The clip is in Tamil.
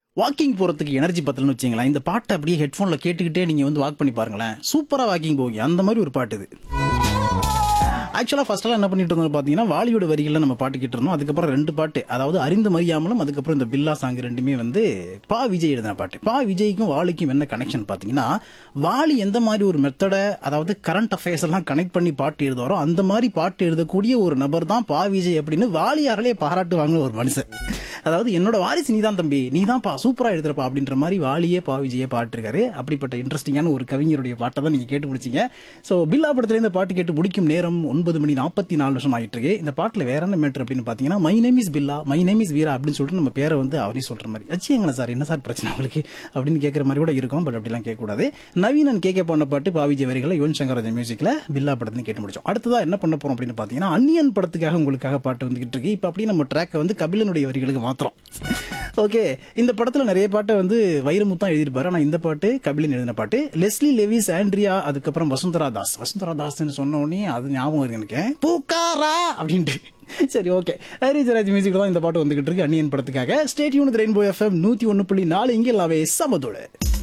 வாக்கிங் போறதுக்கு எனர்ஜி பத்தலன்னு வச்சுங்களேன் இந்த பாட்டை அப்படியே ஹெட்ஃபோன்ல கேட்டுக்கிட்டே நீங்க வந்து வாக் பண்ணி பாருங்களேன் சூப்பரா வாக்கிங் போவீங்க அந்த மாதிரி ஒரு பாட்டு இது ஆக்சுவலாக ஃபர்ஸ்ட்லாம் என்ன பண்ணிட்டு இருந்தோம் பார்த்தீங்கன்னா வாலியோட வரிகளில் நம்ம பாட்டு கேட்டு இருந்தோம் அதுக்கப்புறம் ரெண்டு பாட்டு அதாவது அறிந்து மறியாமலும் அதுக்கப்புறம் இந்த பில்லா சாங் ரெண்டுமே வந்து பா விஜய் எழுதின பாட்டு பா விஜய்க்கும் வாலிக்கும் என்ன கனெக்ஷன் பார்த்தீங்கன்னா வாலி எந்த மாதிரி ஒரு மெத்தடை அதாவது கரண்ட் அஃபேர்ஸ் எல்லாம் கனெக்ட் பண்ணி பாட்டு எழுதுவாரோ அந்த மாதிரி பாட்டு எழுதக்கூடிய ஒரு நபர் தான் பா விஜய் அப்படின்னு வாலியார்களே பாராட்டுவாங்க ஒரு மனுஷன் அதாவது என்னோட வாரிசு நீதான் தம்பி நீ தான்ப்பா சூப்பரா எழுதுறப்பா அப்படின்ற மாதிரி வாலியே பா விஜயே பாட்டிருக்காரு அப்படிப்பட்ட இன்ட்ரெஸ்டிங்கான ஒரு கவிஞருடைய பாட்டை தான் நீங்க கேட்டு முடிச்சீங்க ஸோ பில்லா படத்துல இந்த பாட்டு கேட்டு முடிக்கும் நேரம் ஒன்பது மணி நாற்பத்தி நாலு வருஷம் ஆயிட்டு இருக்கு இந்த பாட்டுல வேற என்ன மேட்ரு அப்படின்னு பாத்தீங்கன்னா my name is Billa my name is Veera அப்படின்னு சொல்லிட்டு நம்ம பேரை வந்து அவரே சொல்ற மாதிரி வச்சுங்களேன் சார் என்ன சார் பிரச்சனை உங்களுக்கு அப்படின்னு கேட்கற மாதிரி கூட இருக்கும் பட் அப்படிலாம் கேட்கக்கூடாது நவீனன் கேட்க போன பாட்டு பாவிஜி வரிகளை யுவன் சங்கர் ராஜா மியூசிக்ல பில்லா படத்துல கேட்டு முடிச்சோம் அடுத்ததா என்ன பண்ண போறோம் அப்படின்னு பாத்தீங்கன்னா அன்னியன் படத்துக்காக உங்களுக்காக பாட்டு வந்துகிட்டு இருக்கு இப்போ அப்படியே நம்ம ட்ராக்கை வந்து கபிலனுடைய வரிகளுக்கு மாத்திரம் ஓகே இந்த படத்துல நிறைய பாட்டை வந்து வைரமுத்தான் எழுதியிருப்பாரு ஆனா இந்த பாட்டு கபிலன் எழுதின பாட்டு லெஸ்லி லெவிஸ் ஆண்ட்ரியா அதுக்கப்புறம் வசுந்தரா தாஸ் வசுந்தரா தாஸ்ன்னு சொன்ன உடனே அது ஞாபகம் இருக்கு எனக்கு பூக்காரா அப்படின்ட்டு சரி ஓகே ஹரிஜராஜ் மியூசிக் தான் இந்த பாட்டு வந்துகிட்டு இருக்கு அன்னியன் படத்துக்காக ஸ்டேட் யூனிட் ரெயின்போ எஃப்எம் நூத்தி ஒன்னு புள்ளி நாலு இங்கே எல்லாவே சமதோடு